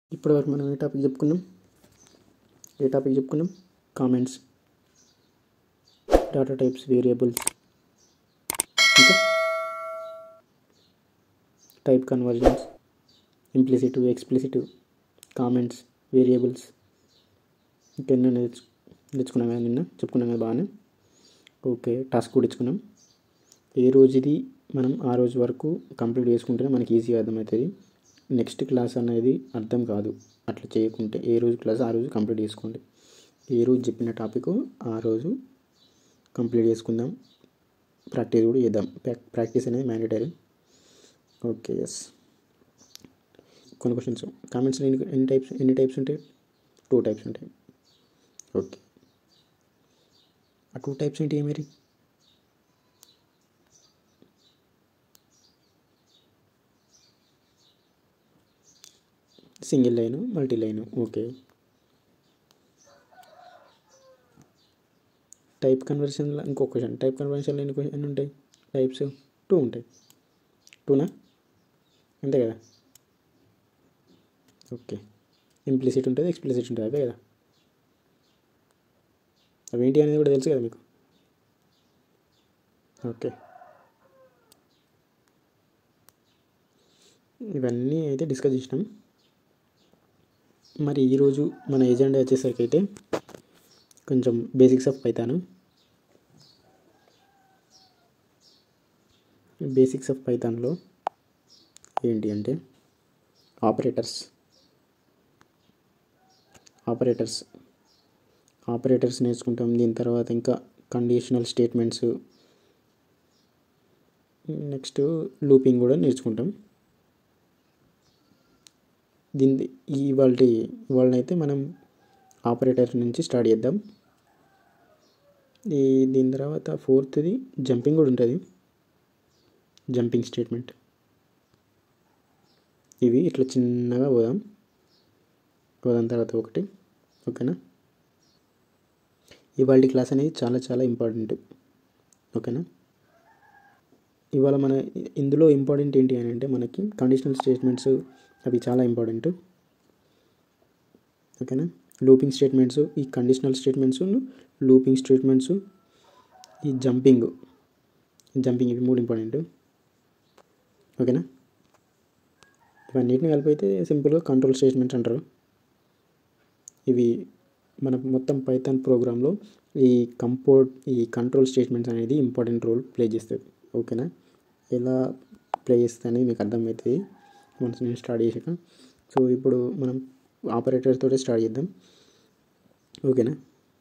ఇప్పటివరకు మనం ఏ టాపిక్ చెప్పుకున్నాం ఏ టాపిక్ చెప్పుకున్నాం కామెంట్స్ డాటా టైప్స్ వేరియబుల్స్ ఇంకా type conversions implicit explicit comments variables ఇంకెన్నో నేర్చు నేర్చుకున్నాం కదా నిన్న చెప్పుకున్నాం కదా బాగానే ఓకే టాస్క్ కూడా ఇచ్చుకున్నాం ఏ రోజుది మనం ఆ రోజు వరకు కంప్లీట్ చేసుకుంటేనే మనకి ఈజీగా అర్థమవుతుంది నెక్స్ట్ క్లాస్ అనేది అర్థం కాదు అట్లా చేయకుంటే ఏ రోజు క్లాస్ ఆ రోజు కంప్లీట్ చేసుకోండి ఏ రోజు చెప్పిన టాపిక్ ఆ రోజు కంప్లీట్ చేసుకుందాం ప్రాక్టీస్ కూడా చేద్దాం ప్రాక్టీస్ అనేది మ్యాండేటరీ ఓకే ఎస్ కొన్ని క్వశ్చన్స్ కామెంట్స్ ఎన్ని ఎన్ని టైప్స్ ఎన్ని టైప్స్ ఉంటాయి టూ టైప్స్ ఉంటాయి ఓకే ఆ టూ టైప్స్ ఏంటి మరి single line multi line okay type కన్వర్షన్లో ఇంకో క్వశ్చన్ టైప్ కన్వర్షన్లో ఎన్ని క్వశ్చన్ ఎన్ని ఉంటాయి టైప్స్ టూ ఉంటాయి టూనా అంతే కదా ఓకే ఇంప్లిసిట్ ఉంటుంది ఎక్స్ప్లిసిట్ ఉంటుంది అదే కదా అవేంటి అనేది కూడా తెలుసు కదా మీకు ఓకే ఇవన్నీ అయితే డిస్కస్ చేసినాం మరి ఈరోజు మన ఏజెండా వచ్చేసరికి అయితే కొంచెం basics of Python basics of పైథాన్లో ఏంటి అంటే ఆపరేటర్స్ ఆపరేటర్స్ ఆపరేటర్స్ నేర్చుకుంటాం దీని తర్వాత ఇంకా కండిషనల్ స్టేట్మెంట్స్ నెక్స్ట్ లూపింగ్ కూడా నేర్చుకుంటాం దీని ఇవాళ ఇవాళనైతే మనం ఆపరేటర్ నుంచి స్టార్ట్ చేద్దాం ఈ దీని తర్వాత ఫోర్త్ది జంపింగ్ కూడా ఉంటుంది జంపింగ్ స్టేట్మెంట్ ఇవి ఇట్లా చిన్నగా పోదాం పోదాం తర్వాత ఒకటి ఓకేనా ఇవాళ క్లాస్ అనేది చాలా చాలా ఇంపార్టెంట్ ఓకేనా ఇవాళ మన ఇందులో ఇంపార్టెంట్ ఏంటి అని అంటే మనకి కండిషనల్ స్టేట్మెంట్స్ అవి చాలా ఇంపార్టెంట్ ఓకేనా లూపింగ్ స్టేట్మెంట్స్ ఈ కండిషనల్ స్టేట్మెంట్స్ లూపింగ్ స్టేట్మెంట్స్ ఈ జంపింగ్ జంపింగ్ ఇవి మూడు ఇంపార్టెంట్ ఓకేనా ఇవన్నిటిని కలిపి అయితే సింపుల్గా కంట్రోల్ స్టేట్మెంట్స్ అంటారు ఇవి మన మొత్తం పైథాన్ ప్రోగ్రాంలో ఈ కంపోర్ట్ ఈ కంట్రోల్ స్టేట్మెంట్స్ అనేది ఇంపార్టెంట్ రోల్ ప్లే చేస్తుంది ఓకేనా ఎలా ప్లే చేస్తుంది అనేది మీకు అర్థమవుతుంది మనసు నేను స్టార్ట్ చేసాక సో ఇప్పుడు మనం ఆపరేటర్స్ తోటే స్టార్ట్ చేద్దాం ఓకేనా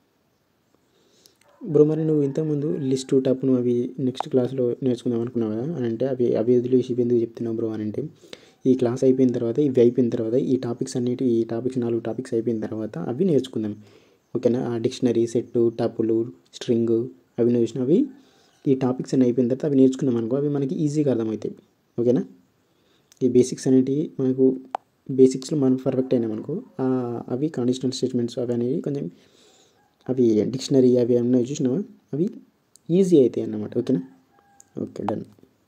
బ్రో మరి నువ్వు ఇంతకుముందు లిస్ట్ టాప్ నువ్వు అవి నెక్స్ట్ క్లాస్లో నేర్చుకుందాం అనుకున్నావు కదా అని అంటే అవి అవి వదిలేసి ఇవి ఎందుకు చెప్తున్నావు బ్రో అని అంటే ఈ క్లాస్ అయిపోయిన తర్వాత ఇవి అయిపోయిన తర్వాత ఈ టాపిక్స్ అన్నిటి ఈ టాపిక్స్ నాలుగు టాపిక్స్ అయిపోయిన తర్వాత అవి నేర్చుకుందాం ఓకేనా ఆ డిక్షనరీ సెట్ టపులు స్ట్రింగ్ అవి నువ్వు చూసినవి ఈ టాపిక్స్ అన్ని అయిపోయిన తర్వాత అవి నేర్చుకున్నాం అనుకో అవి మనకి ఈజీగా అర్థమవుతాయి ఓకేనా ఈ బేసిక్స్ అనేటివి మనకు బేసిక్స్లో మనం పర్ఫెక్ట్ అయినాం అనుకో అవి కండిషనల్ స్టేట్మెంట్స్ అవి అనేవి కొంచెం అవి డిక్షనరీ అవి అన్నీ చూసినావా అవి ఈజీ అవుతాయి అన్నమాట ఓకేనా ఓకే డన్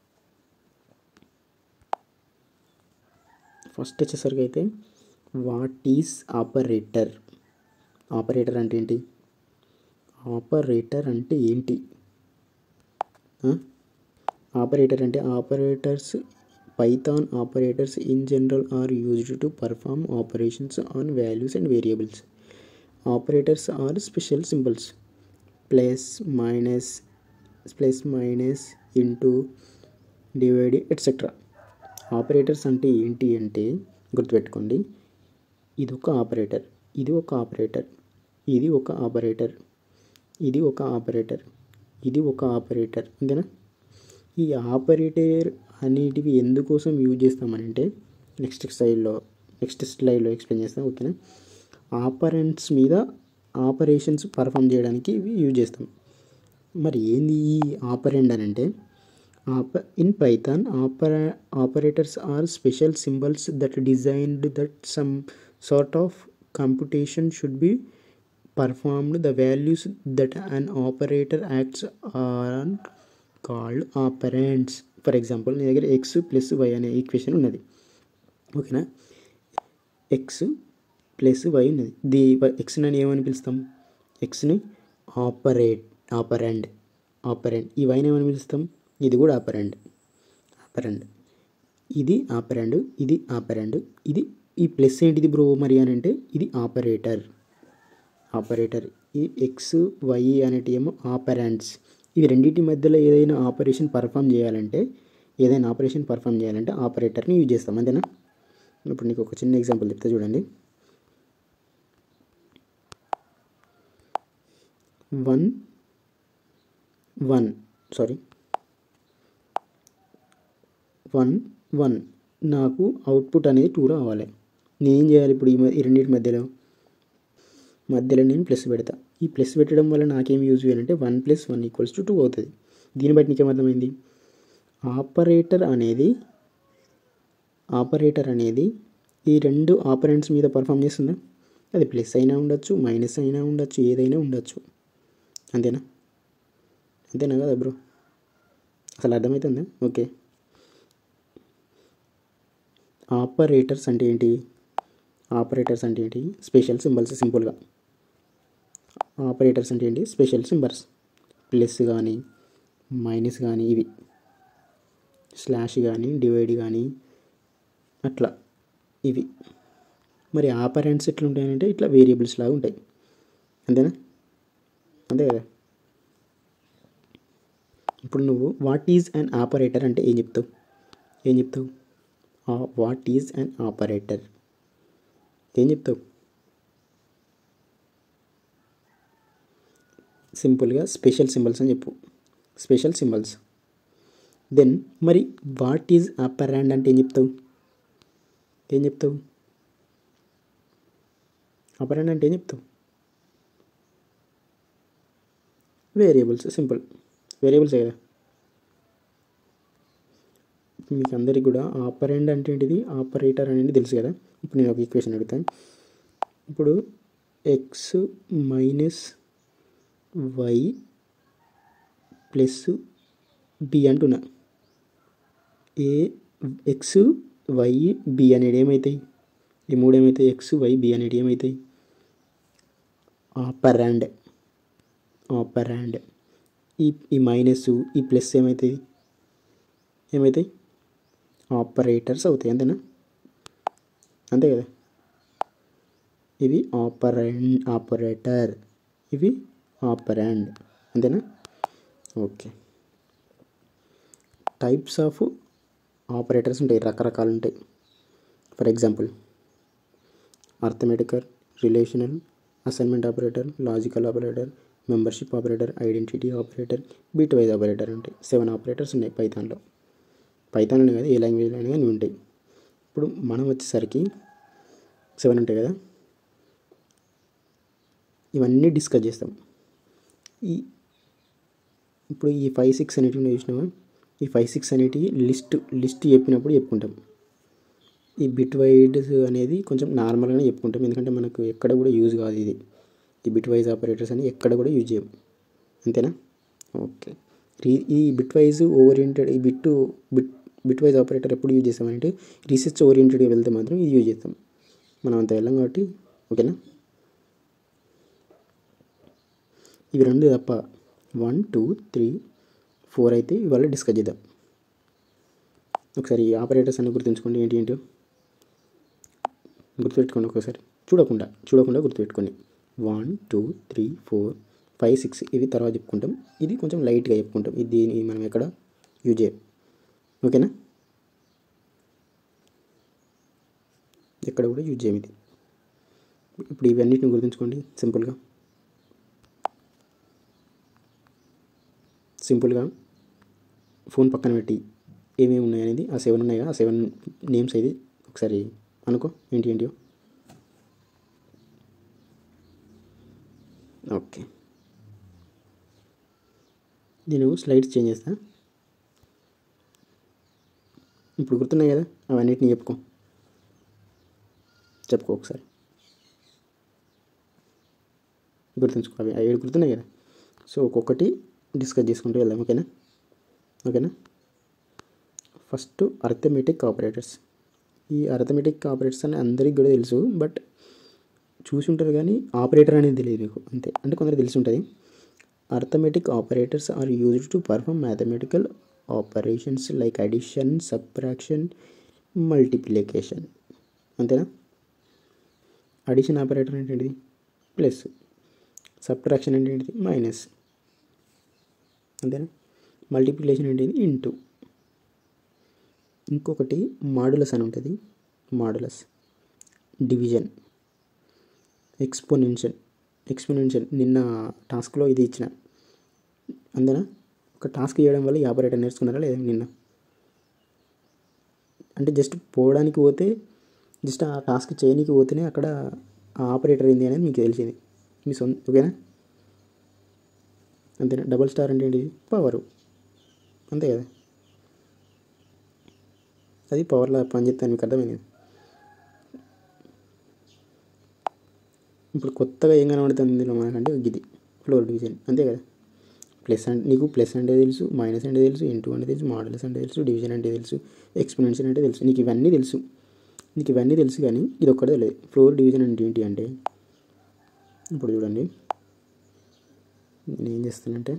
ఫస్ట్ వచ్చేసరికి అయితే వాట్ ఈస్ ఆపరేటర్ ఆపరేటర్ అంటే ఏంటి ఆపరేటర్ అంటే ఏంటి ఆపరేటర్ అంటే operators Python operators in general are used to perform operations on values and variables operators are special symbols plus minus plus minus into divide etcetera operators అంటే ఏంటి అంటే గుర్తుపెట్టుకోండి ఇది ఒక ఆపరేటర్ ఇది ఒక ఆపరేటర్ ఇది ఒక ఆపరేటర్ ఇది ఒక ఆపరేటర్ ఇది ఒక ఆపరేటర్ అంతేనా ఈ ఆపరేటర్ అనేటివి ఎందుకోసం యూజ్ చేస్తామనంటే నెక్స్ట్ స్లైడ్లో నెక్స్ట్ స్లైడ్లో ఎక్స్ప్లెయిన్ చేస్తాం ఓకేనా ఆపరెంట్స్ మీద ఆపరేషన్స్ పర్ఫామ్ చేయడానికి ఇవి యూజ్ చేస్తాం మరి ఏంది ఈ ఆపరెండ్ అని అంటే ఆప ఇన్ పైథాన్ ఆపర operators are special symbols that designed that some sort of computation should be performed the values that an operator acts are called operands for example నీ దగ్గర ఎక్స్ ప్లస్ వై అనే ఈక్వేషన్ ఉన్నది ఓకేనా X plus Y ఉన్నది ది ఎక్స్ని అని ఏమని పిలుస్తాం ఎక్స్ని ఆపరేట్ ఆపరెండ్ ఆపరెండ్ ఈ వైని ఏమని పిలుస్తాం ఇది కూడా ఆపరెండ్ ఆపరెండ్ ఇది ఆపరెండ్ ఇది ఆపరెండ్ ఇది ఈ ప్లస్ ఏంటిది బ్రో మరి అని అంటే ఇది ఆపరేటర్ ఆపరేటర్ ఈ ఎక్స్ వై అనేటి ఏమో ఆపరెంట్స్ ఇవి రెండింటి మధ్యలో ఏదైనా ఆపరేషన్ పర్ఫామ్ చేయాలంటే ఏదైనా ఆపరేషన్ పర్ఫామ్ చేయాలంటే ఆపరేటర్ని యూజ్ చేస్తాం అంతేనా ఇప్పుడు నీకు ఒక చిన్న ఎగ్జాంపుల్ చెప్తే చూడండి one one sorry one one నాకు అవుట్పుట్ అనేది టూ రావాలి నేనేం చేయాలి ఇప్పుడు ఈ మ- ఈ రెండింటి మధ్యలో మధ్యలో నేను ప్లస్ పెడతా ఈ ప్లస్ పెట్టడం వల్ల నాకేం యూజ్ చేయాలంటే one plus one equals to two అవుతుంది దీన్ని బట్టి నీకేం అర్థమైంది ఆపరేటర్ అనేది ఆపరేటర్ అనేది ఈ రెండు ఆపరెంట్స్ మీద పర్ఫామ్ చేస్తుందా అది ప్లస్ అయినా ఉండొచ్చు మైనస్ అయినా ఉండొచ్చు ఏదైనా ఉండొచ్చు అంతేనా అంతేనా కదా బ్రో అసలు అర్థమవుతుందా ఓకే ఆపరేటర్స్ అంటే ఏంటి ఆపరేటర్స్ అంటే ఏంటి స్పెషల్ సింబల్స్ సింపుల్గా ఆపరేటర్స్ అంటే ఏంటి స్పెషల్ సింబల్స్ ప్లస్ కానీ మైనస్ కానీ ఇవి స్లాష్ కానీ డివైడ్ కానీ అట్లా ఇవి మరి ఆపరెంట్స్ ఎట్లా ఉంటాయంటే ఇట్లా వేరియబుల్స్ లాగా ఉంటాయి అంతేనా అంతే కదా ఇప్పుడు నువ్వు వాట్ ఈజ్ అన్ ఆపరేటర్ అంటే ఏం చెప్తావు ఏం చెప్తావు వాట్ ఈజ్ అన్ ఆపరేటర్ ఏం చెప్తావు సింపుల్గా స్పెషల్ సింబల్స్ అని చెప్పు స్పెషల్ సింబల్స్ దెన్ మరి వాట్ ఈజ్ ఆపరాండ్ అంటే ఏం చెప్తావు ఏం చెప్తావు ఆపరాండ్ అంటే ఏం చెప్తావు వేరియబుల్స్ సింపుల్ వేరియబుల్స్ కదా మీకు అందరికి కూడా ఆపరెండ్ అంటే ఏంటిది ఆపరేటర్ అనేది తెలుసు కదా ఇప్పుడు నేను ఒక ఈక్వేషన్ అడుగుతాను ఇప్పుడు X minus Y plus B అంటున్నా ఏ ఎక్స్ వై బి అనేది ఏమవుతాయి ఈ మూడు ఏమవుతాయి ఎక్స్ వై బి అనేది ఏమవుతాయి ఆపరాండ్ ఆపరాండ్ ఈ ఈ మైనస్ ఈ ప్లస్ ఏమవుతాయి ఏమవుతాయి ఆపరేటర్స్ అవుతాయి అంతేనా అంతే కదా ఇవి ఆపరెండ్ ఆపరేటర్ ఇవి ఆపరాండ్ అంతేనా ఓకే టైప్స్ ఆఫ్ ఆపరేటర్స్ ఉంటాయి రకరకాలు ఉంటాయి for example arithmetical relational assignment operator logical operator membership operator identity operator bitwise operator ఉంటాయి సెవెన్ ఆపరేటర్స్ ఉన్నాయి పైథాన్లో పైథాన్లో కాదు ఏ లాంగ్వేజ్లో అయినా కానీ ఉంటాయి ఇప్పుడు మనం వచ్చేసరికి సెవెన్ ఉంటాయి కదా ఇవన్నీ డిస్కస్ చేస్తాం ఈ ఇప్పుడు ఈ ఫైవ్ సిక్స్ అనేటివి చూసినామా ఈ ఫైవ్ సిక్స్ అనేటివి లిస్ట్ లిస్ట్ చెప్పినప్పుడు చెప్పుకుంటాం ఈ బిట్ వైడ్స్ అనేది కొంచెం నార్మల్గానే చెప్పుకుంటాం ఎందుకంటే మనకు ఎక్కడ కూడా యూజ్ కాదు ఇది ఈ బిట్ వైజ్ ఆపరేటర్స్ అని ఎక్కడ కూడా యూజ్ చేయం అంతేనా ఓకే ఈ- ఈ బిట్ వైజ్ ఓరియంటెడ్ ఈ bit bit bitwise operator ఎప్పుడు యూజ్ చేస్తామంటే రీసెర్చ్ ఓరియంటెడ్గా వెళ్తే మాత్రం ఇది యూజ్ చేస్తాం మనం అంత వెళ్ళాం కాబట్టి ఓకేనా ఇవి రెండు తప్ప వన్ టూ త్రీ ఫోర్ అయితే ఇవాళ డిస్కస్ చేద్దాం ఒకసారి ఈ ఆపరేటర్స్ అన్ని గుర్తుంచుకోండి ఏంటి ఏంటో గుర్తుపెట్టుకోండి ఒకసారి చూడకుండా చూడకుండా గుర్తుపెట్టుకోండి one two three four five six ఇవి తర్వాత చెప్పుకుంటాం ఇది కొంచెం లైట్గా చెప్పుకుంటాం ఇది దీన్ని మనం ఎక్కడ యూజ్ చేయం ఓకేనా ఎక్కడ కూడా యూజ్ చేయం ఇది ఇప్పుడు ఇవన్నిటిని గుర్తుంచుకోండి సింపుల్గా సింపుల్గా ఫోన్ పక్కన పెట్టి ఏమేమి ఉన్నాయనేది ఆ సెవెన్ ఉన్నాయి కదా ఆ సెవెన్ నేమ్స్ అయితే ఒకసారి అనుకో ఏంటి ఏంటియో ఓకే నేను స్లైడ్స్ చేంజ్ చేస్తా ఇప్పుడు గుర్తున్నాయి కదా అవన్నిటిని చెప్పుకో చెప్పుకో ఒకసారి గుర్తుంచుకో అవి ఆ ఏడు గుర్తున్నాయి కదా సో ఒక్కొక్కటి డిస్కస్ చేసుకుంటూ వెళ్దాం ఓకేనా ఓకేనా ఫస్ట్ అర్థమెటిక్ ఆపరేటర్స్ ఈ అర్థమెటిక్ ఆపరేటర్స్ అని అందరికి కూడా తెలుసు బట్ చూసి ఉంటారు కానీ ఆపరేటర్ అనేది తెలియదు మీకు అంతే అంటే కొందరు తెలిసి ఉంటుంది arithmetic operators are used to perform mathematical operations like addition subtraction multiplication అంతేనా అడిషన్ ఆపరేటర్ అంటే ఏంటిది ప్లస్ సబ్ట్రాక్షన్ అంటే ఏంటిది మైనస్ అంతేనా మల్టిప్లికేషన్ ఏంటిది ఇంటూ ఇంకొకటి మాడులస్ అని ఉంటుంది మాడులస్ డివిజన్ ఎక్స్పోనెన్షియల్ ఎక్స్పోనెన్షియల్ నిన్న టాస్క్లో ఇది ఇచ్చిన అందునా ఒక టాస్క్ చేయడం వల్ల ఈ ఆపరేటర్ నేర్చుకున్నారా లేదా నిన్న అంటే జస్ట్ పోవడానికి పోతే జస్ట్ ఆ టాస్క్ చేయడానికి పోతేనే అక్కడ ఆ ఆపరేటర్ ఏంది అనేది మీకు తెలిసింది మీ సొంత ఓకేనా అంతేనా డబల్ స్టార్ అంటే ఏంటి పవరు అంతే కదా అది పవర్లో పనిచేస్తాను మీకు అర్థమైంది ఇప్పుడు కొత్తగా ఏం కనబడుతుంది ఇందులో మనకంటే ఇది ఫ్లోర్ డివిజన్ అంతే కదా ప్లస్ అంటే నీకు ప్లస్ అంటే తెలుసు మైనస్ అంటే తెలుసు ఇంటూ అంటే తెలుసు మోడల్స్ అంటే తెలుసు డివిజన్ అంటే తెలుసు ఎక్స్పెనెన్షియల్ అంటే తెలుసు నీకు ఇవన్నీ తెలుసు నీకు ఇవన్నీ తెలుసు కానీ ఇది ఒక్కటే తెలియదు ఫ్లోర్ డివిజన్ అంటే ఏంటి అంటే ఇప్పుడు చూడండి నేను ఏం చేస్తానంటే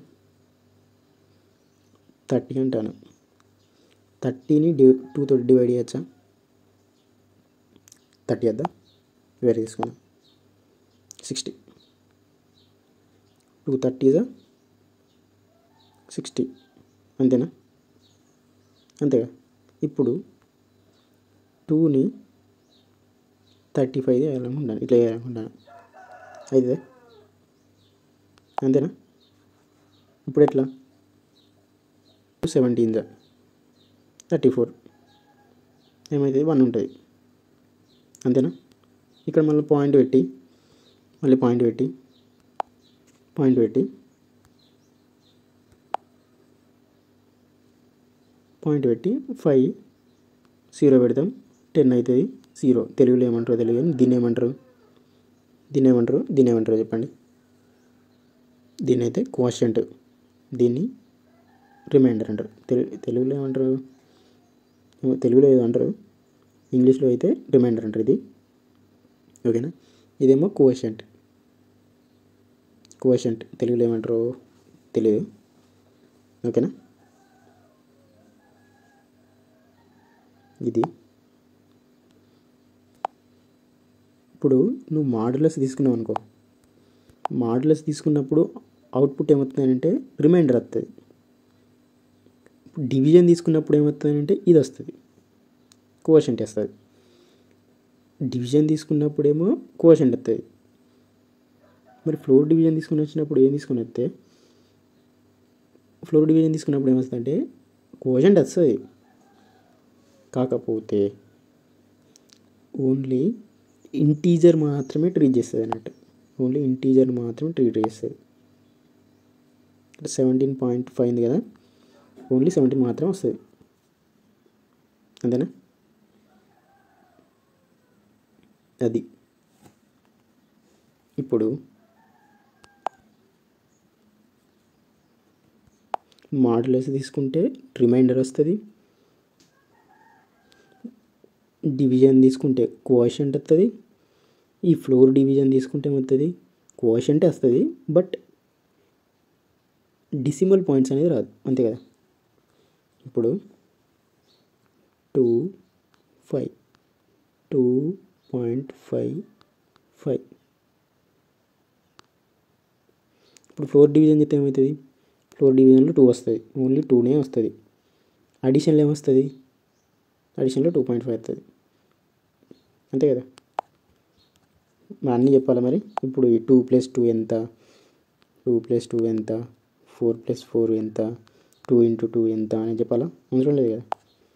థర్టీ అంటాను థర్టీని డి టూ తోటి డివైడ్ చేయొచ్చా థర్టీ వద్దా వేరే తీసుకున్నాం సిక్స్టీ టూ థర్టీజా సిక్స్టీ అంతేనా అంతేగా ఇప్పుడు టూని థర్టీ ఫైవ్ వేయాలనుకుంటాను ఇట్లా వేయాలనుకుంటాను అయితే అంతేనా ఇప్పుడు ఎట్లా సెవెంటీన్ జా థర్టీ ఫోర్ ఏమవుతుంది వన్ ఉంటుంది అంతేనా ఇక్కడ మళ్ళీ పాయింట్ పెట్టి మళ్ళీ పాయింట్ పెట్టి పాయింట్ పెట్టి పాయింట్ పెట్టి ఫైవ్ జీరో పెడతాం టెన్ అవుతుంది జీరో తెలుగులో ఏమంటారో తెలియదు కానీ దీన్ని ఏమంటారు దీన్ని ఏమంటారు దీన్ని ఏమంటారో చెప్పండి దీన్ని అయితే క్వశ్చంట్ దీన్ని రిమైండర్ అంటారు తెలు తెలుగులో ఏమంటారు ఏమో తెలుగులో ఏదో అంటారు ఇంగ్లీష్లో అయితే రిమైండర్ అంటారు ఇది ఓకేనా ఇదేమో కోషంట్ కోషంట్ తెలుగులో ఏమంటారు తెలియదు ఓకేనా ఇది ఇప్పుడు నువ్వు మాడ్యులస్ తీసుకున్నావు అనుకో మాడ్యులస్ తీసుకున్నప్పుడు అవుట్పుట్ ఏమవుతుందంటే రిమైండర్ వస్తుంది ఇప్పుడు డివిజన్ తీసుకున్నప్పుడు ఏమవుతుందంటే ఇది వస్తుంది కోషంట్ వస్తుంది డివిజన్ తీసుకున్నప్పుడేమో కోషంట్ వస్తుంది మరి ఫ్లోర్ డివిజన్ తీసుకుని వచ్చినప్పుడు ఏం తీసుకుని వస్తే ఫ్లోర్ డివిజన్ తీసుకున్నప్పుడు ఏమొస్తుందంటే కోషంట్ వస్తుంది కాకపోతే ఓన్లీ ఇంటీజర్ మాత్రమే ట్రీట్ చేస్తుంది అన్నట్టు ఓన్లీ ఇంటీజర్ మాత్రమే ట్రీట్ చేస్తుంది సెవెంటీన్ పాయింట్ ఫైవ్ ఉంది కదా ఓన్లీ సెవెంటీన్ మాత్రమే వస్తుంది అంతేనా అది ఇప్పుడు మాడ్యులస్ తీసుకుంటే రిమైండర్ వస్తుంది డివిజన్ తీసుకుంటే కోషంట్ వస్తుంది ఈ ఫ్లోర్ డివిజన్ తీసుకుంటే ఏమవుతుంది కోషంటే వస్తుంది బట్ డిసిమల్ పాయింట్స్ అనేది రాదు అంతే కదా ఇప్పుడు two five two point five five ఇప్పుడు ఫ్లోర్ డివిజన్ చేస్తే ఏమవుతుంది ఫ్లోర్ డివిజన్లో టూ వస్తుంది ఓన్లీ టూనే వస్తుంది అడిషన్లో ఏమొస్తుంది అడిషన్లో టూ పాయింట్ ఫైవ్ వస్తుంది అంతే కదా మరి అన్నీ చెప్పాలి మరి ఇప్పుడు ఈ టూ ప్లస్ టూ ఎంత టూ ప్లస్ టూ ఎంత ఫోర్ ప్లస్ ఫోర్ ఎంత టూ ఇంటూ టూ ఎంత అని చెప్పాలా అవసరం లేదు కదా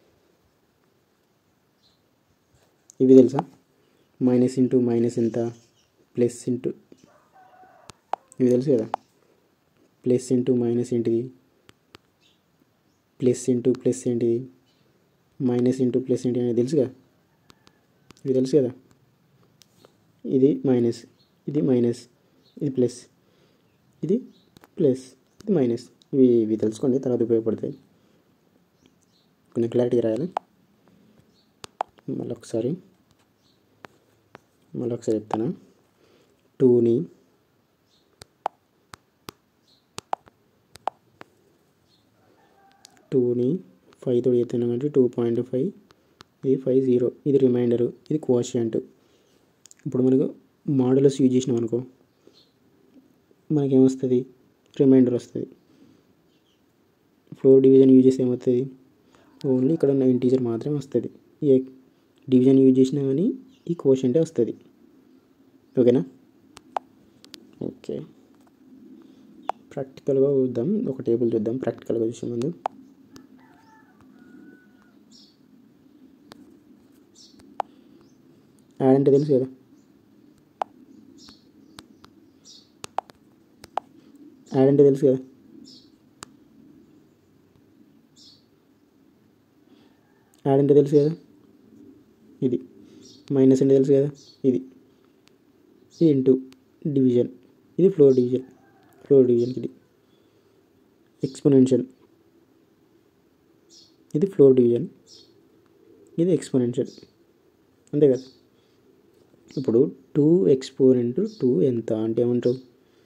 ఇవి తెలుసా మైనస్ ఇంటూ మైనస్ ఎంత ప్లస్ ఇంటూ ఇవి తెలుసు కదా ప్లస్ ఇంటూ మైనస్ ఏంటిది ప్లస్ ఇంటూ ప్లస్ ఏంటిది మైనస్ ఇంటూ ప్లస్ ఏంటి అనేది తెలుసు కదా ఇవి తెలుసు కదా ఇది మైనస్ ఇది మైనస్ ఇది ప్లస్ ఇది ప్లస్ ఇది మైనస్ ఇవి ఇవి తెలుసుకోండి తర్వాత ఉపయోగపడతాయి కొంచెం క్లారిటీ రాయాలి మళ్ళీ ఒకసారి మళ్ళీ ఒకసారి చెప్తాను టూని టూని ఫైవ్ తోటి చెప్తున్నాం అంటే టూ పాయింట్ ఫైవ్ ఇది ఫైవ్ జీరో ఇది రిమైండరు ఇది కోషియంట్ ఇప్పుడు మనకు మోడల్స్ యూజ్ చేసినాం అనుకో మనకేమొస్తుంది రిమైండర్ వస్తుంది ఫ్లోర్ డివిజన్ యూజ్ చేస్తే ఏమవుతుంది ఓన్లీ ఇక్కడ ఉన్న ఇంటీజర్ మాత్రమే వస్తుంది ఏ డివిజన్ యూజ్ చేసినా కానీ ఈ కోషంటే వస్తుంది ఓకేనా ఓకే ప్రాక్టికల్గా చూద్దాం ఒక టేబుల్ చూద్దాం ప్రాక్టికల్గా చూసే ముందు యాడ్ అంటే తెలుసు కదా యాడ్ అంటే తెలుసు కదా యాడ్ అంటే తెలుసు కదా ఇది మైనస్ అంటే తెలుసు కదా ఇది ఇది ఇంటూ డివిజన్ ఇది ఫ్లోర్ డివిజన్ ఫ్లోర్ డివిజన్కి ఇది ఎక్స్పోనెన్షియల్ ఇది ఫ్లోర్ డివిజన్ ఇది ఎక్స్పోనెన్షియల్ అంతే కదా ఇప్పుడు టూ ఎక్స్పోనెంట్ టూ ఎంత అంటే ఏమంటావు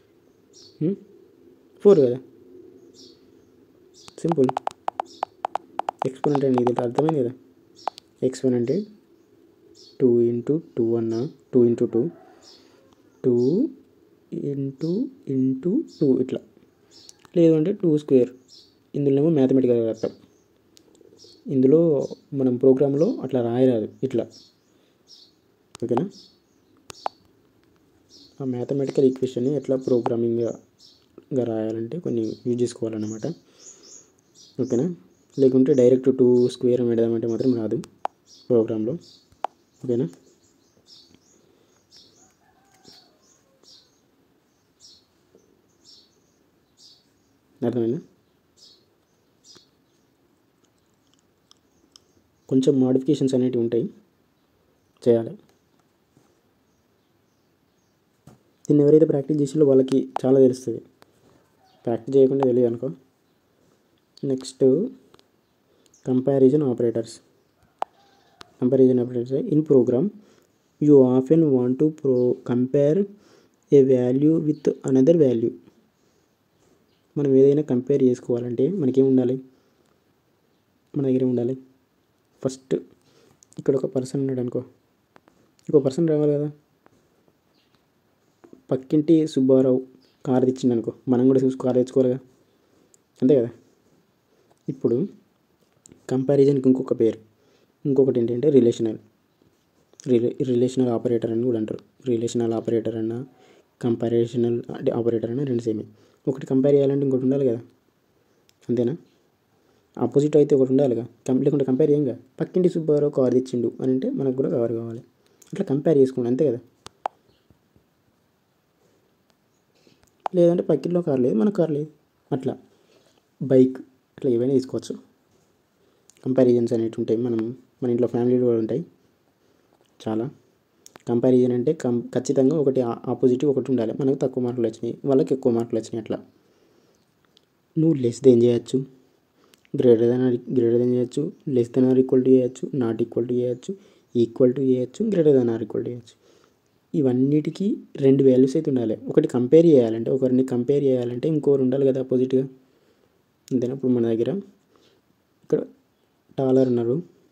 ఫోర్ కదా సింపుల్ ఎక్స్పోనెంట్ అంటే నీకు అర్థమైంది కదా ఎక్స్పోనెంట్ టూ ఇంటూ టూ అన్న two into two two into into two ఇట్లా లేదు అంటే టూ స్క్వేర్ ఇందులోనేమో మ్యాథమెటికల్ రాస్తాం ఇందులో మనం ప్రోగ్రాంలో అట్లా రాయరాదు ఇట్లా ఓకేనా ఆ మ్యాథమెటికల్ ఈక్వేషన్ని ఎట్లా ప్రోగ్రామింగ్గా రాయాలంటే కొన్ని యూజ్ చేసుకోవాలన్నమాట ఓకేనా లేకుంటే డైరెక్ట్ టూ స్క్వేర్ పెడదామంటే మాత్రం రాదు ప్రోగ్రాంలో ఓకేనా అర్థమైందా కొంచెం మాడిఫికేషన్స్ అనేటివి ఉంటాయి చేయాలి దీన్ని ఎవరైతే ప్రాక్టీస్ చేసిలో వాళ్ళకి చాలా తెలుస్తుంది ప్రాక్టీస్ చేయకుండా తెలియదు అనుకో next comparison operators comparison operators in program you often want to ప్రో compare a value with another value మనం ఏదైనా కంపేర్ చేసుకోవాలంటే మనకేం ఉండాలి మన దగ్గర ఉండాలి ఫస్ట్ ఇక్కడ ఒక పర్సన్ ఉన్నాడు అనుకో ఇంకో పర్సన్ రావాలి కదా పక్కింటి సుబ్బారావు కార్ తెచ్చింది అనుకో మనం కూడా చూసి కార్ తెచ్చుకోవాలిగా అంతే కదా ఇప్పుడు కంపారిజన్కి ఇంకొక పేరు ఇంకొకటి ఏంటంటే రిలేషనల్ రిలే రిలేషనల్ ఆపరేటర్ అని కూడా అంటారు రిలేషనల్ ఆపరేటర్ అన్న కంపారిజనల్ ఆపరేటర్ అన్న రెండు సేమే ఒకటి కంపేర్ చేయాలంటే ఇంకోటి ఉండాలి కదా అంతేనా ఆపోజిట్ అయితే ఒకటి ఉండాలిగా కం లేకుంటే కంపేర్ చేయంగా పక్కింటి సుబ్బారావు కార్ తెచ్చిండు అని అంటే మనకు కూడా కార్ కావాలి అట్లా కంపేర్ చేసుకోండి అంతే కదా లేదంటే పక్కింట్లో కార్ లేదు మన కార్ లేదు అట్లా బైక్ అట్లా ఏవైనా తీసుకోవచ్చు కంపారిజన్స్ అనేవి ఉంటాయి మనం మన ఇంట్లో ఫ్యామిలీలో కూడా ఉంటాయి చాలా కంపారిజన్ అంటే కం ఖచ్చితంగా ఒకటి ఆపోజిట్ ఒకటి ఉండాలి మనకు తక్కువ మార్కులు వచ్చినాయి వాళ్ళకి ఎక్కువ మార్కులు వచ్చినాయి అట్లా నువ్వు లెస్ దేన్ చేయొచ్చు గ్రేటర్ దెన్ గ్రేటర్ దెన్ చేయొచ్చు less than or equal to చేయొచ్చు నాట్ ఈక్వల్ టు చేయొచ్చు ఈక్వల్ టు చేయొచ్చు greater than or equal to చేయొచ్చు ఇవన్నిటికీ రెండు వాల్యూస్ అయితే ఉండాలి ఒకటి కంపేర్ చేయాలంటే ఒకరిని కంపేర్ చేయాలంటే ఇంకోరు ఉండాలి కదా ఆపోజిట్గా అంతేనా ఇప్పుడు మన దగ్గర ఇక్కడ టాలర్ ఉన్నారు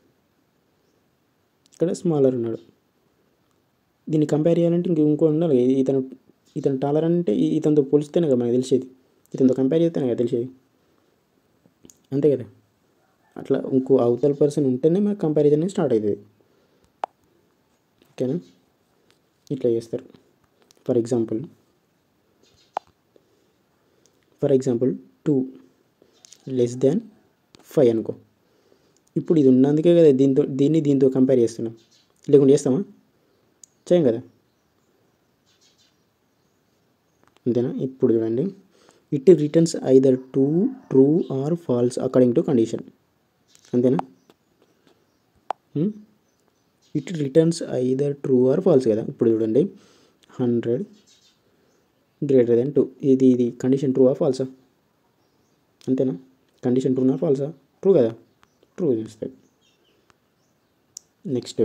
ఇక్కడ స్మాలర్ ఉన్నాడు దీన్ని కంపేర్ చేయాలంటే ఇంక ఇంకో ఉండాలి కదా. ఇతను ఇతను టాలర్ అంటే ఈ- ఇతనితో పోలిస్తేనే కదా మనకు తెలిసేది ఇతనితో కంపేర్ చేస్తేనే కదా తెలిసేది అంతే కదా అట్లా ఇంకో అవతల పర్సన్ ఉంటేనే మనకు కంపారిజన్ అనేది స్టార్ట్ అవుతుంది ఓకేనా ఇట్లా చేస్తారు for example for example two less than five అనుకో ఇప్పుడు ఇది ఉన్నందుకే కదా దీంతో దీన్ని దీంతో కంపేర్ చేస్తున్నాం లేకుండా చేస్తామా చేయం కదా అంతేనా ఇప్పుడు చూడండి it returns either two true or false according to condition అంతేనా it returns either true or false కదా ఇప్పుడు చూడండి హండ్రెడ్ గ్రేటర్ దెన్ టూ ఇది ఇది కండిషన్ ట్రూ ఆర్ ఫాల్సా అంతేనా కండిషన్ ట్రూనా ఫాల్సా ట్రూ కదా ట్రూ చూస్తాయి next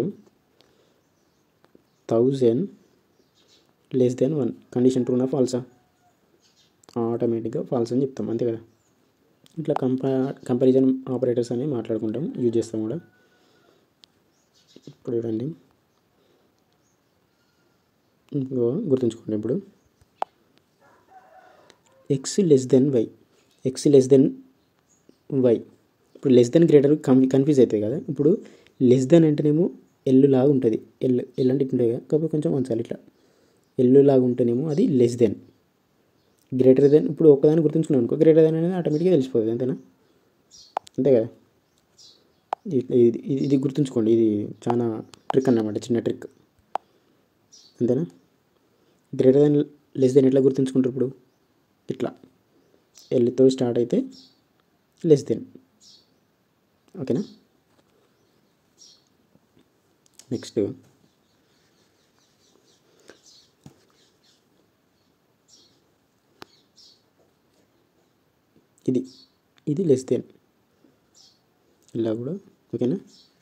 thousand less than one condition ట్రూనా ఫాల్సా ఆటోమేటిక్గా ఫాల్స్ అని చెప్తాం అంతే కదా ఇట్లా కంపా కంపారిజన్ ఆపరేటర్స్ అనేవి మాట్లాడుకుంటాం యూజ్ చేస్తాం కూడా ఇప్పుడు చూడండి ఇంకో గుర్తుంచుకోండి ఇప్పుడు X less than Y X less than Y ఇప్పుడు లెస్ దెన్ గ్రేటర్ కన్ఫ్యూజ్ అవుతుంది కదా ఇప్పుడు లెస్ దెన్ అంటేనేమో ఎల్లు లాగా ఉంటుంది ఎల్ ఎల్ అంటే ఇట్లా ఉంటుంది కదా కాకపోతే కొంచెం వంచాలి ఇట్లా ఎల్లు లాగా ఉంటేనేమో అది లెస్ దెన్ గ్రేటర్ దెన్ ఇప్పుడు ఒక్కదాన్ని గుర్తుంచుకున్నాను అనుకో గ్రేటర్ దెన్ అనేది ఆటోమేటిక్గా తెలిసిపోతుంది అంతేనా అంతే కదా ఇది ఇది ఇది గుర్తుంచుకోండి ఇది చాలా ట్రిక్ అన్నమాట చిన్న ట్రిక్ అంతేనా గ్రేటర్ దెన్ లెస్ దెన్ ఎట్లా గుర్తుంచుకుంటారు ఇప్పుడు ఇట్లా ఎల్తో స్టార్ట్ అయితే లెస్ దెన్ ఓకేనా నెక్స్ట్ ఇది ఇది లెస్ దెన్ ఇలా కూడా ఓకేనా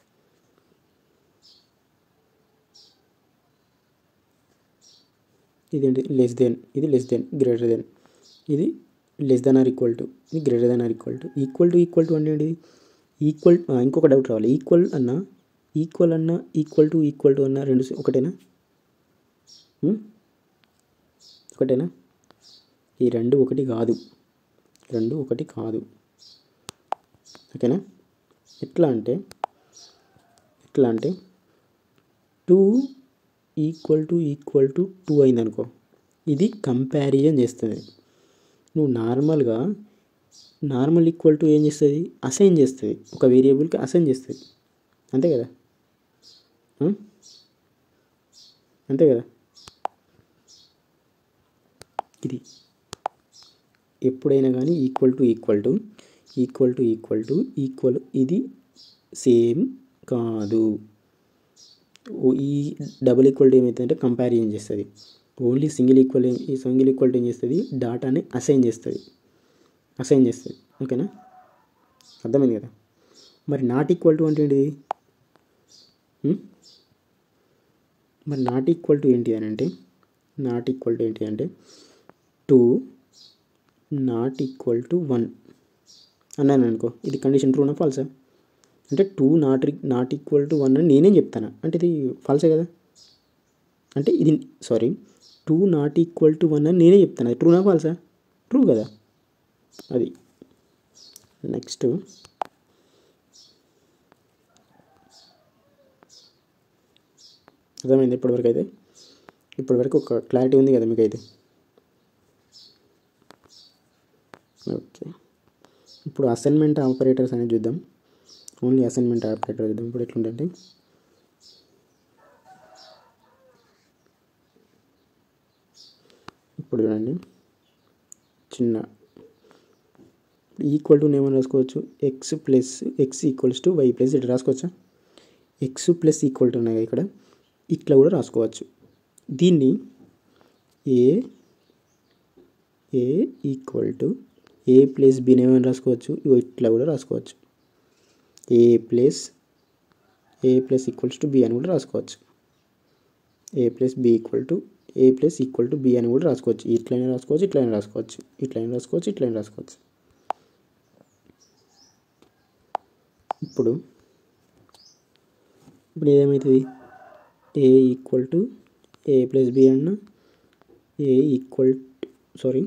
ఇదేంటి లెస్ దెన్ ఇది లెస్ దెన్ గ్రేటర్ దెన్ ఇది less than or equal to ఇది greater than or equal to equal to equal to అంటే ఏంటి ఈక్వల్ ఇంకొక డౌట్ రావాలి ఈక్వల్ అన్న ఈక్వల్ అన్న ఈక్వల్ టు ఈక్వల్ టు అన్న రెండు ఒకటేనా ఉం? ఒకటేనా ఈ రెండు ఒకటి కాదు రెండు ఒకటి కాదు ఓకేనా ఎట్లా అంటే ఎట్లా అంటే two equal to equal to two అయిందనుకో ఇది కంపారిజన్ చేస్తుంది నువ్వు నార్మల్గా నార్మల్ ఈక్వల్ టు ఏం చేస్తుంది అసైన్ చేస్తుంది ఒక వేరియబుల్కి అసైన్ చేస్తుంది అంతే కదా ఆ? అంతే కదా ఇది ఎప్పుడైనా కానీ equal to equal to equal to equal to equal ఇది సేమ్ కాదు ఓ- ఈ డబుల్ ఈక్వల్ టు ఏమవుతుందంటే కంపారిజన్ చేస్తుంది ఓన్లీ సింగిల్ ఈక్వల్ ఈ సింగిల్ ఈక్వల్ టు ఏం చేస్తుంది డాటాని అసైన్ చేస్తుంది అసైన్ చేస్తుంది ఓకేనా అర్థమైంది కదా మరి నాట్ ఈక్వల్ టు అంటే ఏంటిది ఉం? మరి నాట్ ఈక్వల్ టు ఏంటి అని అంటే నాట్ ఈక్వల్ టు ఏంటి అంటే two not equal to one అన్నాను అనుకో ఇది కండిషన్ ట్రూనా ఫాల్సా అంటే two not not equal to one అని నేనేం చెప్తాను అంటే ఇది ఫాల్సే కదా అంటే ఇది sorry two not equal to one అని నేనే చెప్తాను అది ట్రూనా ఫాల్సా ట్రూ కదా అది నెక్స్ట్ అర్థమైంది ఇప్పటివరకు అయితే ఇప్పటివరకు ఒక క్లారిటీ ఉంది కదా మీకు అయితే ఓకే ఇప్పుడు అసైన్మెంట్ ఆపరేటర్స్ అనేది చూద్దాం ఓన్లీ అసైన్మెంట్ ఆపరేటర్ చూద్దాం ఇప్పుడు ఎట్లుందంటే ఇప్పుడు చూడండి చిన్న ఈక్వల్ టు ఏమని రాసుకోవచ్చు X plus X equals to Y plus ఇట్లా రాసుకోవచ్చా ఎక్స్ ప్లస్ ఈక్వల్ టు ఉన్నాయి కదా ఇక్కడ ఇట్లా కూడా రాసుకోవచ్చు దీన్ని A A equal to A plus బిని ఏమైనా రాసుకోవచ్చు ఇగో ఇట్లా కూడా రాసుకోవచ్చు A plus A plus equals to B అని కూడా రాసుకోవచ్చు A plus B equal to A plus equal to B అని కూడా రాసుకోవచ్చు ఇట్లయినా రాసుకోవచ్చు ఇట్లయినా రాసుకోవచ్చు ఇట్లయినా రాసుకోవచ్చు ఇట్లయినా రాసుకోవచ్చు ఇప్పుడు ఇప్పుడు ఏమవుతుంది A equal to A plus B అన్న A equal sorry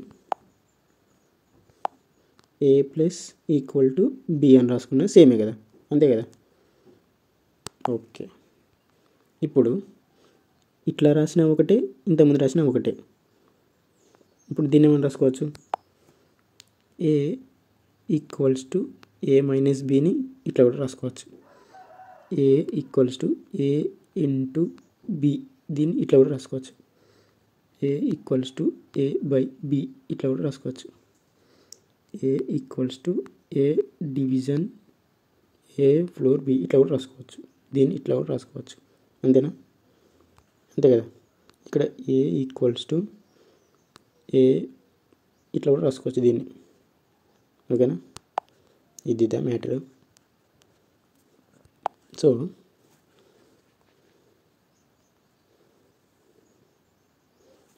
A plus equal to B అని రాసుకున్నా సేమే కదా అంతే కదా ఓకే ఇప్పుడు ఇట్లా రాసిన ఒకటే ఇంతకుముందు రాసిన ఒకటే ఇప్పుడు దీన్ని ఏమని రాసుకోవచ్చు A equals to A minus బిని ఇట్లా కూడా రాసుకోవచ్చు A equals to A into B దీన్ని ఇట్లా కూడా రాసుకోవచ్చు A equals to A by B ఇట్లా కూడా రాసుకోవచ్చు A equals to A division A floor B ఇట్లా కూడా రాసుకోవచ్చు దీన్ని ఇట్లా కూడా రాసుకోవచ్చు అంతేనా అంతే కదా ఇక్కడ ఏ ఈక్వల్స్ టు ఏ ఇట్లా కూడా రాసుకోవచ్చు దీన్ని ఓకేనా ఇది ద మ్యాటర్ సో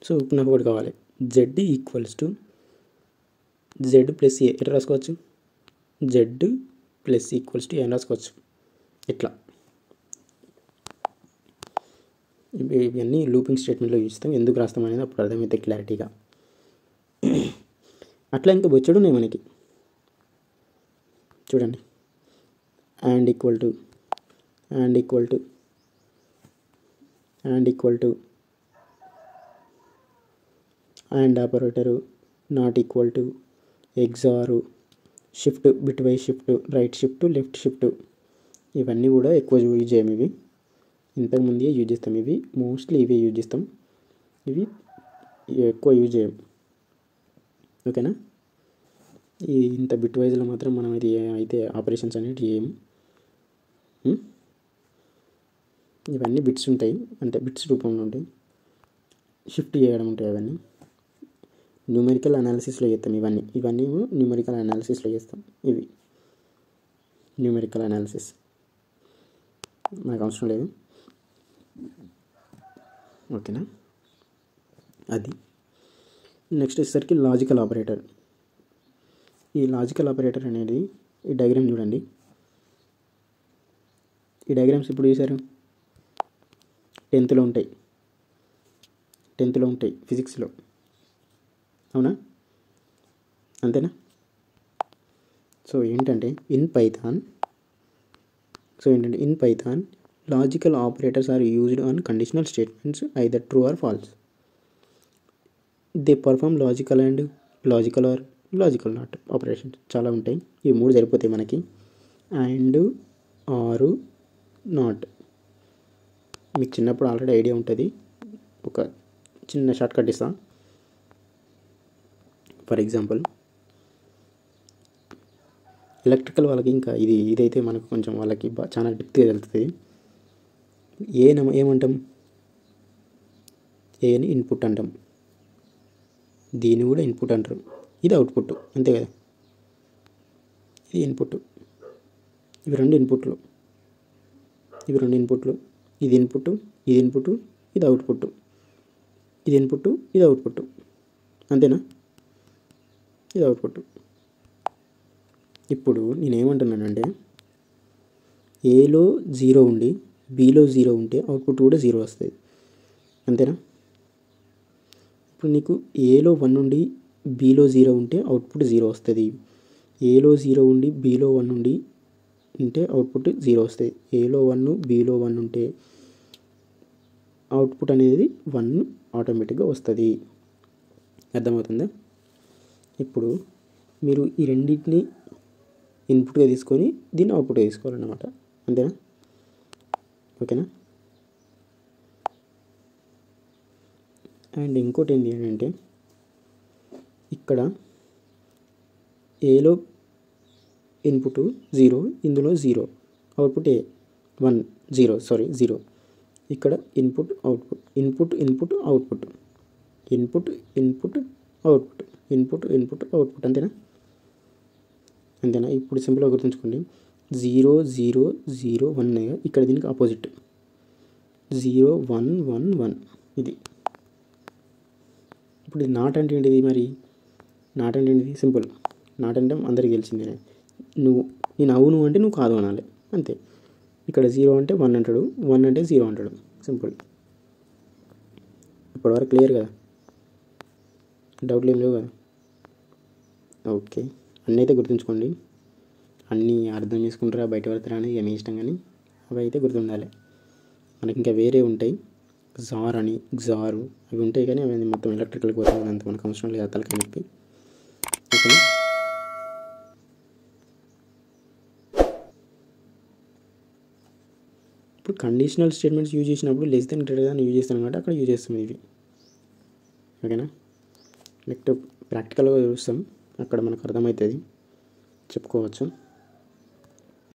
సో ఇప్పుడు నాకు ఒకటి కావాలి Z equals to Z plus A ఎట్లా రాసుకోవచ్చు Z plus equals to A అని రాసుకోవచ్చు ఇట్లా ఇవి ఇవన్నీ లూపింగ్ స్టేట్మెంట్లో ఇస్తాం ఎందుకు రాస్తాం అనేది అప్పుడు అర్థమైతే క్లారిటీగా అట్లా ఇంకా బొచ్చడు ఉన్నాయి మనకి చూడండి and equal to and equal to and equal to and operator not equal to XOR shift bit by shift right shift left shift ఇవన్నీ కూడా ఎక్కువ యూజ్ చేయము ఇవి ఇంతకుముందే యూజ్ చేస్తాం ఇవి మోస్ట్లీ ఇవి యూజ్ చేస్తాం ఇవి ఎక్కువ యూజ్ చేయం ఓకేనా ఈ ఇంత బిట్ వైజ్లో మాత్రం మనం ఇది అయితే ఆపరేషన్స్ అనేవి చేయము ఉం? ఇవన్నీ బిట్స్ ఉంటాయి అంటే బిట్స్ రూపంలో ఉంటాయి షిఫ్ట్ చేయడం ఉంటాయి అవన్నీ న్యూమెరికల్ అనాలిసిస్లో చేస్తాం ఇవన్నీ ఇవన్నీ న్యూమెరికల్ అనాలిసిస్లో చేస్తాం ఇవి న్యూమెరికల్ అనాలిసిస్ మనకు అవసరం లేదు ఓకేనా అది నెక్స్ట్ వచ్చేసరికి లాజికల్ ఆపరేటర్ ఈ లాజికల్ ఆపరేటర్ అనేది ఈ డయాగ్రామ్ చూడండి ఈ డయాగ్రామ్స్ ఇప్పుడు చూసారు టెన్త్లో ఉంటాయి టెన్త్లో ఉంటాయి ఫిజిక్స్లో అవునా అంతేనా సో ఏంటంటే ఇన్ పైథాన్ సో ఏంటంటే in Python logical operators are used on conditional statements either true or false they perform logical and logical or logical not operations చాలా ఉంటాయి ఈ మూడు సరిపోతాయి మనకి అండ్ ఆరు నాట్ మీకు చిన్నప్పుడు ఆల్రెడీ ఐడియా ఉంటుంది ఒక చిన్న షార్ట్ కట్ ఇస్తా ఫర్ ఎగ్జాంపుల్ ఎలక్ట్రికల్ వాళ్ళకి ఇంకా ఇది ఇదైతే మనకు కొంచెం వాళ్ళకి బా చాలా డెప్త్గా వెళ్తుంది ఏ నమ ఏమంటాం ఏని ఇన్పుట్ అంటాం దీన్ని కూడా ఇన్పుట్ అంటారు ఇది అవుట్పుట్ అంతే కదా ఇది ఇన్పుట్ ఇవి రెండు ఇన్పుట్లు ఇవి రెండు ఇన్పుట్లు ఇది ఇన్పుట్ ఇది ఇన్పుట్ ఇది అవుట్పుట్ ఇది ఇన్పుట్ ఇది అవుట్పుట్ అంతేనా ఇది అవుట్పుట్ ఇప్పుడు నేనేమంటున్నానంటే ఏలో జీరో ఉండి బీలో జీరో ఉంటే అవుట్పుట్ కూడా జీరో వస్తుంది అంతేనా ఇప్పుడు నీకు ఏలో వన్ ఉండి బీలో జీరో ఉంటే అవుట్పుట్ జీరో వస్తుంది ఏలో జీరో ఉండి బీలో వన్ ఉండి ఉంటే అవుట్పుట్ జీరో వస్తుంది ఏలో వన్ బీలో వన్ ఉంటే అవుట్పుట్ అనేది వన్ ఆటోమేటిక్గా వస్తుంది అర్థమవుతుందా ఇప్పుడు మీరు ఈ రెండింటిని ఇన్పుట్గా తీసుకొని దీన్ని అవుట్పుట్గా తీసుకోవాలన్నమాట అంతేనా ఓకేనా అండ్ ఇంకోటి ఏంటి అంటే ఇక్కడ ఏలో ఇన్పుట్ జీరో ఇందులో zero output A one zero sorry zero ఇక్కడ input output input input output input input output input input output అంతేనా అంతేనా ఇప్పుడు సింపుల్గా గుర్తుంచుకోండి జీరో జీరో జీరో వన్ ఇక్కడ దీనికి opposite zero one one one ఇది ఇప్పుడు ఇది నాట్ అంటే ఏంటిది మరి నాట్ అంటే ఏంటిది సింపుల్ నాట్ అంటే అందరికి తెలిసిందే నువ్వు నేను అవును అంటే నువ్వు కాదు అనాలి అంతే ఇక్కడ జీరో అంటే వన్ అంటాడు వన్ అంటే జీరో అంటాడు సింపుల్ ఇప్పటివరకు క్లియర్ కదా డౌట్లు ఏం లేవు కదా ఓకే అన్నీ అయితే గుర్తుంచుకోండి అన్నీ అర్థం చేసుకుంటారా బయట పడతారా అనేది ఇక మీ ఇష్టం కానీ అవి అయితే గుర్తుండాలి మనకి ఇంకా వేరే ఉంటాయి జార్ అని జారు అవి ఉంటాయి కానీ అవి మొత్తం ఎలక్ట్రికల్కి పోతాయి అంత మనకు అవసరం లేదు తలకాయ నొప్పి ఓకేనా ఇప్పుడు కండిషనల్ స్టేట్మెంట్స్ యూజ్ చేసినప్పుడు less then greater than use చేస్తాను కాబట్టి అక్కడ యూజ్ చేస్తాం ఇవి ఓకేనా నెక్స్ట్ ప్రాక్టికల్గా చూస్తాం అక్కడ మనకు అర్థమవుతుంది చెప్పుకోవచ్చు